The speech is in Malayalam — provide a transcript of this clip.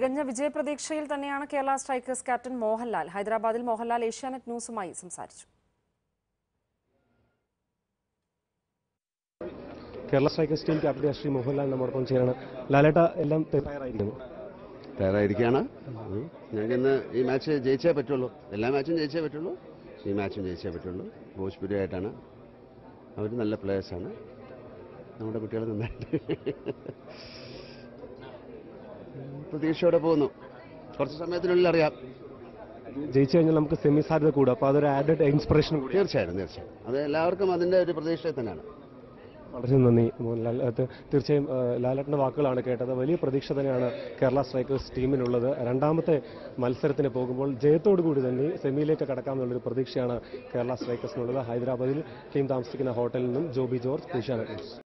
തികഞ്ഞ വിജയപ്രതീക്ഷയിൽ തന്നെയാണ് കേരള സ്ട്രൈക്കേഴ്സ് ക്യാപ്റ്റൻ മോഹൻലാൽ ഹൈദരാബാദിൽ മോഹൻലാൽ ഏഷ്യാനെറ്റ് ന്യൂസുമായി സംസാരിച്ചു Kerala strikers team captain Shri Mohanlal നമ്മോടൊപ്പം ചെയ്യണം ലാലേട്ട എല്ലാം തയ്യാറായിരിക്കുന്നു തയ്യാറായിരിക്കുകയാണ് ഞങ്ങൾക്ക് ഇന്ന് ഈ മാച്ച് ജയിച്ചേ പറ്റുള്ളൂ എല്ലാ മാച്ചും ജയിച്ചേ പറ്റുള്ളൂ ഈ മാച്ചും ജയിച്ചേ പറ്റുള്ളൂ ഭോജ്പുരി ആയിട്ടാണ് അവർ നല്ല പ്ലേയേഴ്സാണ് നമ്മുടെ കുട്ടികൾ നന്നായിട്ട് പ്രതീക്ഷയോടെ പോകുന്നു കുറച്ച് സമയത്തിനുള്ളിൽ അറിയാം ജയിച്ചു കഴിഞ്ഞാൽ നമുക്ക് സെമി സാധ്യത കൂടും അപ്പോൾ അതൊരു ആഡഡ് ഇൻസ്പിറേഷൻ കൂടി തീർച്ചയായിട്ടും തീർച്ചയായും അത് എല്ലാവർക്കും അതിൻ്റെ ഒരു പ്രതീക്ഷ തന്നെയാണ് വളരെ നന്ദി മോഹൻലാൽ അത് തീർച്ചയായും ആ, ലാലേട്ടൻ്റെ വാക്കുകളാണ് കേട്ടത് വലിയ പ്രതീക്ഷ തന്നെയാണ് കേരള സ്ട്രൈക്കേഴ്സ് ടീമിനുള്ളത് രണ്ടാമത്തെ മത്സരത്തിന് പോകുമ്പോൾ ജയത്തോടു കൂടി തന്നെ സെമിയിലേക്ക് കടക്കാമെന്നുള്ളൊരു പ്രതീക്ഷയാണ് കേരള സ്ട്രൈക്കേഴ്സിനുള്ളത് ഹൈദരാബാദിൽ ടീം താമസിക്കുന്ന ഹോട്ടലിൽ നിന്നും ജോബി ജോർജ് ഏഷ്യാനെറ്റ് ന്യൂസ്